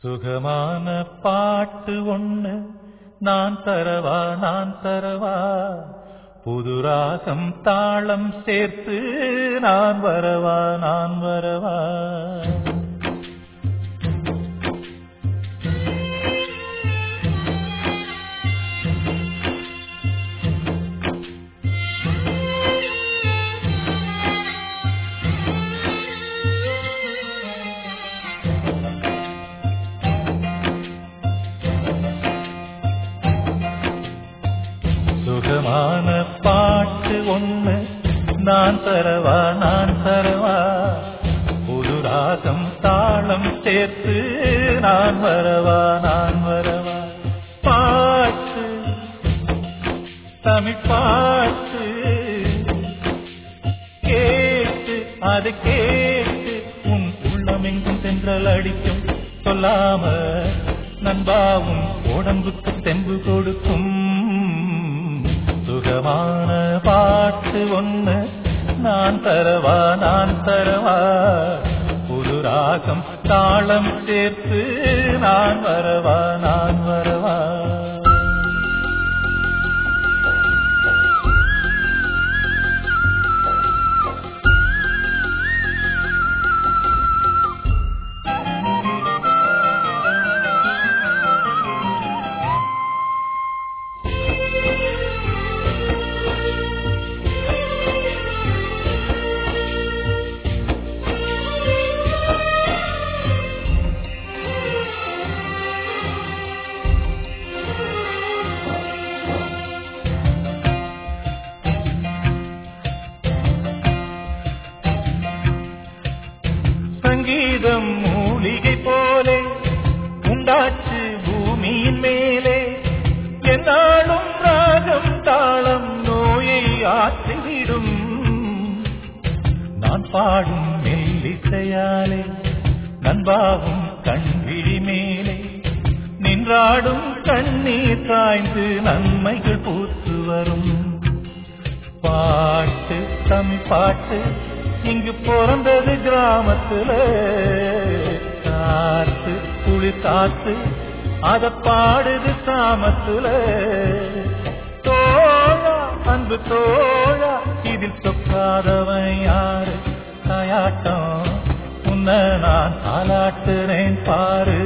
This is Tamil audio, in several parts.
சுகமான பாட்டு ஒண்ணு நான் தரவா நான் தரவா புது ராகம் தாளம் சேர்த்து நான் வரவா நான் வரவா சுகமான பாட்டு ஒண்ணு நான் தரவா நான் தரவா புது ராகம் தாளம் சேர்த்து நான் வரவா நான் வரவா பாட்டு தமிழ் பாட்டு கேட்டு அது கேட்டு உன் உள்ளமெங்கும் தென்றல் அடிக்கும் சொல்லாம நண்பாவும் உடம்புக்கு தெம்பு கொடுக்கும் சுகமான பாட்டு ஒண்ணு நான் தரவா நான் தரவா புது ராகம் தாளம் சேர்த்து நான் வரவா நான் வரவா சங்கீதம் மூலிகை போலே உண்டாச்சு பூமியின் மேலே என்னாலும் ராகம் தாளம் நோயை ஆற்றிவிடும் நான் பாடும் மெல்லிசையாலே நண்பாவும் கண்விழி மேலே நின்றாடும் கண்ணீர் சாய்ந்து நன்மைகள் பூத்து வரும் பாட்டு தமிழ் பாட்டு இங்கு பிறந்தது கிராமத்துல காத்து குளிர் காத்து அத பாடுது சாமத்துல தோழா அன்பு தோழா இதில் சொக்காதவன் யாரு தாயாட்டம் உன்னை நான் தாலாட்டுறேன் பாரு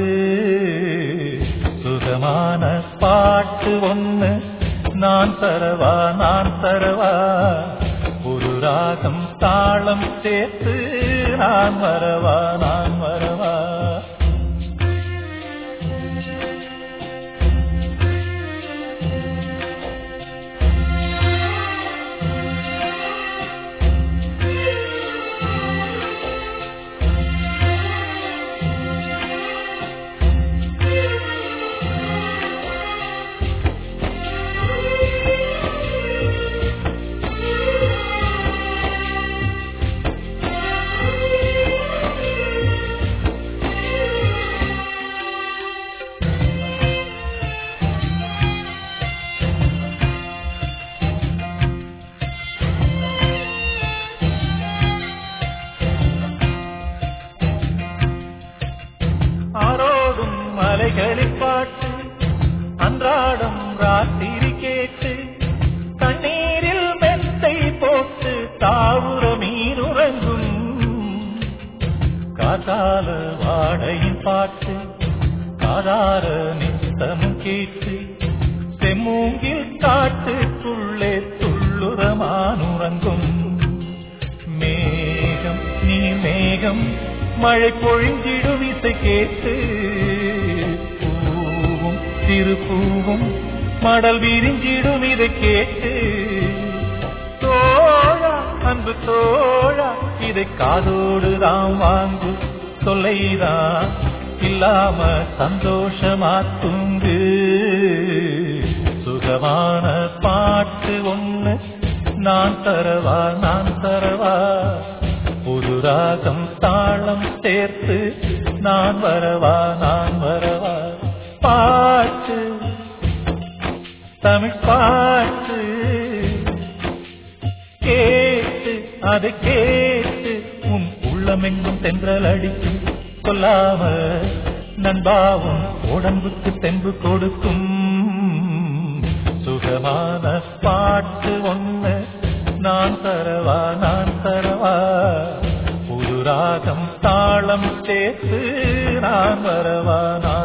சுகமான பாட்டு ஒண்ணு நான் தரவா நான் தரவா ஒரு ராகம் தாளம் சேர்த்து நான் வரவா நான் வரவா ஆரோடும் மலைகளில் பாட்டு அன்றாடம் ராத்திரி கேட்டு தண்ணீரில் மெத்தை போட்டு தாவுற மீனுறங்கும் காதால வாடையின் பாட்டு காதார நித்தமும் கேட்டு செம்மூங்கில் காட்டுக்குள்ளே துள்ளுரமானுறங்கும் மேகம் நீ மேகம் மழை பொழிஞ்சிடும் இசை கேட்டு பூவும் சிறு பூவும் மடல் விரிஞ்சிடும் இதை கேட்டு தோழா அன்பு தோழா இதை காதோடு தான் வாங்கு தொல்லைதான் இல்லாம சந்தோஷமா தூங்கு சுகமான பாட்டு ஒண்ணு நான் தரவா நான் தரவா புது ராகம் தாளம் சேர்த்து நான் வரவா நான் வரவா பாட்டு தமிழ் பாட்டு கேட்டு அதை கேட்டு உன் உள்ளமெங்கும் தென்றல் அடிக்கும் சொல்லாம நண்பாவும் உடம்புக்கு தெம்பு கொடுக்கும் சுகமான பாட்டு ஒண்ணு நான் தரவா நான் தரவா புது ராகம் தாளம் சேர்த்து நான் வரவா நான்